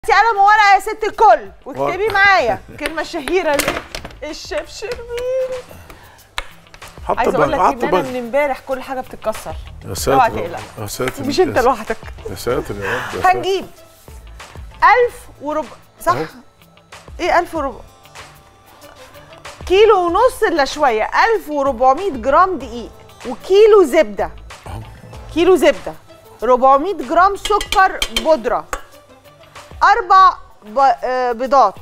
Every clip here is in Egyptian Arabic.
انت قلم ورقه يا ست الكل واكتبي معايا الكلمه الشهيره اللي الشيف شربين حط عايزه اقول لك بقى ان حط انا بقى من امبارح كل حاجه بتتكسر يا اوعى ساتر تقلق يا ساتر مش انت يا لوحدك يا ساتر يا رب يا ساتر. هنجيب 1000 وربع صح أهو. ايه 1000 وربع كيلو ونص الا شويه 1400 جرام دقيق وكيلو زبده أهو. كيلو زبده 400 جرام سكر بودره اربع ب- آه، بيضات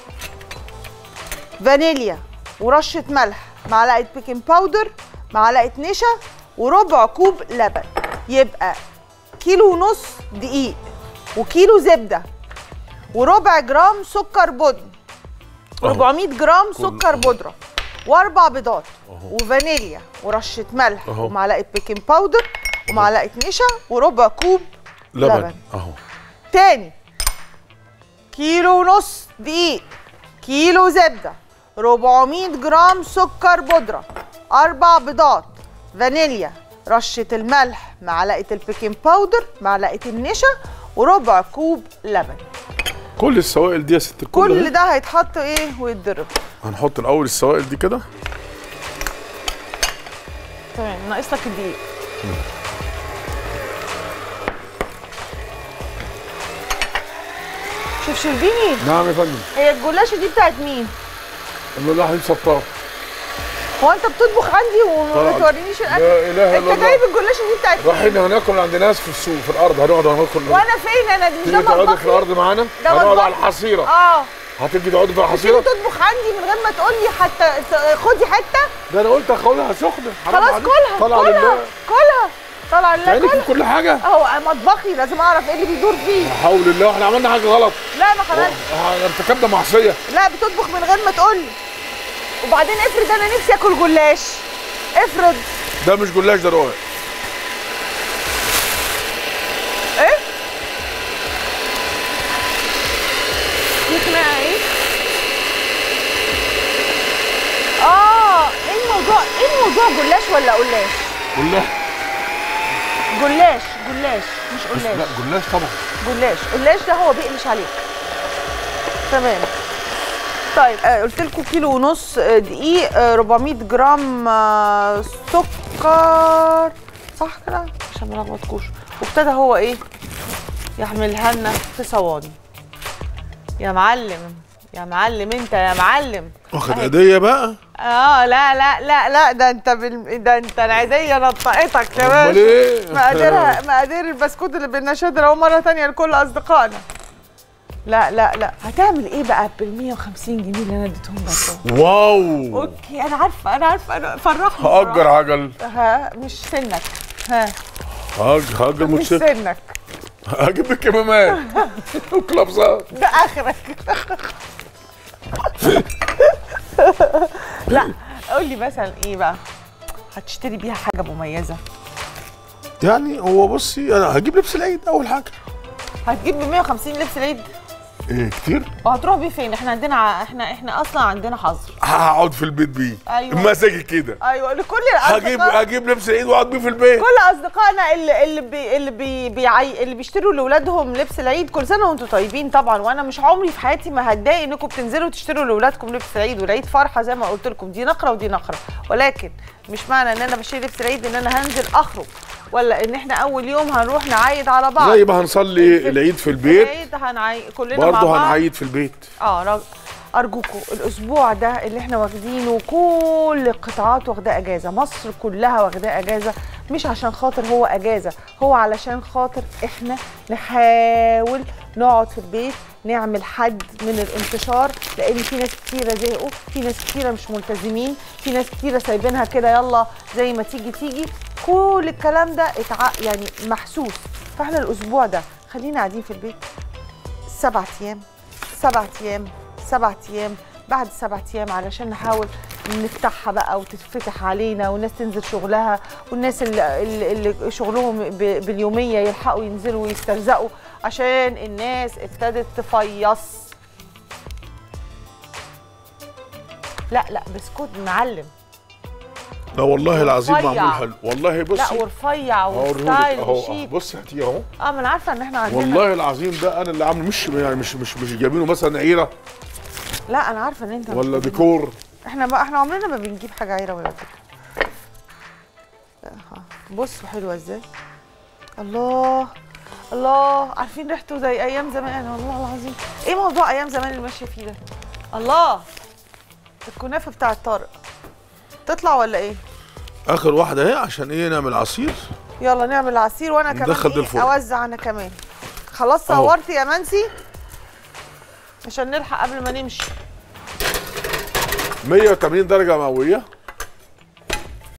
فانيليا ورشه ملح معلقه بيكنج باودر معلقه نشا وربع كوب لبن يبقى كيلو ونص دقيق وكيلو زبده وربع جرام سكر بودن أهو. 400 جرام كل- سكر أهو. بودره واربع بيضات أهو. وفانيليا ورشه ملح أهو. ومعلقه بيكنج باودر ومعلقه نشا وربع كوب لبن لبن. اهو تاني كيلو ونص دقيق كيلو زبدة 400 جرام سكر بودرة أربع بيضات فانيليا رشة الملح معلقة البيكنج باودر معلقة النشا وربع كوب لبن كل السوائل دي يا ست الكل كل أهي. ده هيتحط ايه ويتضرب هنحط الاول السوائل دي كده تمام ناقص لك الدقيق شوف شربيني نعم يا فندم هي الجلاشة دي بتاعت مين؟ الله راح ستار هو انت بتطبخ عندي وما طبعاً. بتورينيش الاكل لا اله انت الا جايب الله الجلاشه دي بتاعت مين؟ رايحين هناكل عند ناس في السوق في الارض هنقعد هناكل وانا فين انا دي مش ده تيجي تقعدي في مطبخي الارض معانا ده هنقعد مطبخي. على الحصيره اه هتيجي تقعدي في تيجي الحصيره تطبخ عندي من غير ما تقول لي حتى ت- خدي حته ده انا قلت اخدها سخنه حرام خلاص عليك. كلها طالعه كلها لله كلها طلع لله عينك كلها في كل حاجه اهو مطبخي لازم اعرف ايه اللي بيدور فيه لا حول الله احنا عملنا حاجه غلط لا ما خلاص احنا ارتكبنا معصيه لا بتطبخ من غير ما تقول لي وبعدين افرض انا نفسي اكل جلاش افرض ده مش جلاش ده رقاق ايه دي خناقه ايه اه ايه الموضوع ايه الموضوع جلاش ولا قلاش جلاش جلاش جلاش مش بس قلاش لا جلاش طبعا جلاش قلاش ده هو بيقلش عليك تمام طيب آه قلت لكم كيلو ونص آه، دقيق آه 400 جرام آه سكر صح كده عشان ما نلخبطكوش وابتدى هو ايه يحملها لنا في صواني يا معلم يا معلم انت يا معلم واخد أهي. هديه بقى اه لا لا لا لا ده انت بال... ده انت العيديه نطقتك يا امال باشا ايه مقاديرها مقادير البسكوت اللي بالنشادر اهو مره تانية لكل اصدقائنا لا لا لا هتعمل ايه بقى بال 150 جنيه اللي انا اديتهم لك دول؟ واو اوكي انا عارفه انا عارفه انا فرحني هأجر عجل ها مش سنك ها هأجر هأجر مش موتوسيكل سنك هجيب لك كمامات وكلابسات ده اخرك لا قول لي مثلا ايه بقى هتشتري بيها حاجه مميزه يعني هو بصي انا هجيب لبس العيد اول حاجه هتجيب ب 150 لبس العيد ايه كتير وهتروح بيه فين احنا عندنا ع- احنا احنا اصلا عندنا حظر هقعد في البيت بيه أيوة. مزاجي كده ايوه لكل هجيب الاصدقاء هجيب لبس العيد واقعد بيه في البيت كل اصدقائنا اللي اللي بي اللي بي بيعي اللي بيشتروا لاولادهم لبس العيد كل سنه وانتم طيبين طبعا وانا مش عمري في حياتي ما هتضايق انكم بتنزلوا تشتروا لاولادكم لبس العيد والعيد فرحه زي ما قلت لكم دي نقره ودي نقره ولكن مش معنى ان انا بشتري لبس العيد ان انا هنزل اخرج ولا ان احنا اول يوم هنروح نعايد على بعض زي ما هنصلي الفت- العيد في البيت العيد هنعيد كلنا مع برضه بعض هنعيد في البيت اه رج... ارجوكم الاسبوع ده اللي احنا واخدينه كل القطاعات واخداه اجازه مصر كلها واخداه اجازه مش عشان خاطر هو اجازه هو علشان خاطر احنا نحاول نقعد في البيت نعمل حد من الانتشار لان في ناس كتيره زهقوا في ناس كتيره مش ملتزمين في ناس كتيره سايبينها كده يلا زي ما تيجي تيجي كل الكلام ده اتع... يعني محسوس فاحنا الاسبوع ده خلينا قاعدين في البيت سبع ايام سبع ايام سبع ايام بعد سبع ايام علشان نحاول نفتحها بقى وتتفتح علينا والناس تنزل شغلها والناس اللي, اللي اللي شغلهم ب- باليوميه يلحقوا ينزلوا ويسترزقوا عشان الناس ابتدت تفيص لا لا بسكوت معلم لا والله العظيم رفيع. معمول حلو والله لا بصي ورفيع هوريهولك وستايل اهو وشيك بصي هاتيه اهو اه ما انا عارفه ان احنا عندنا والله العظيم ده انا اللي عامله مش يعني مش مش مش جايبينه مثلا عيره لا انا عارفه ان انت ولا ديكور احنا بقى احنا عمرنا ما بنجيب حاجه عيره ولا فكره آه، بصوا حلوه ازاي الله الله عارفين ريحته زي ايام زمان والله العظيم ايه موضوع ايام زمان اللي ماشيه فيه ده الله الكنافه بتاعه طارق تطلع ولا ايه اخر واحده اهي عشان ايه نعمل عصير يلا نعمل عصير وانا كمان ندخل ده إيه الفرن. اوزع انا كمان خلاص أهو. صورت يا منسي عشان نلحق قبل ما نمشي 180 درجه مئويه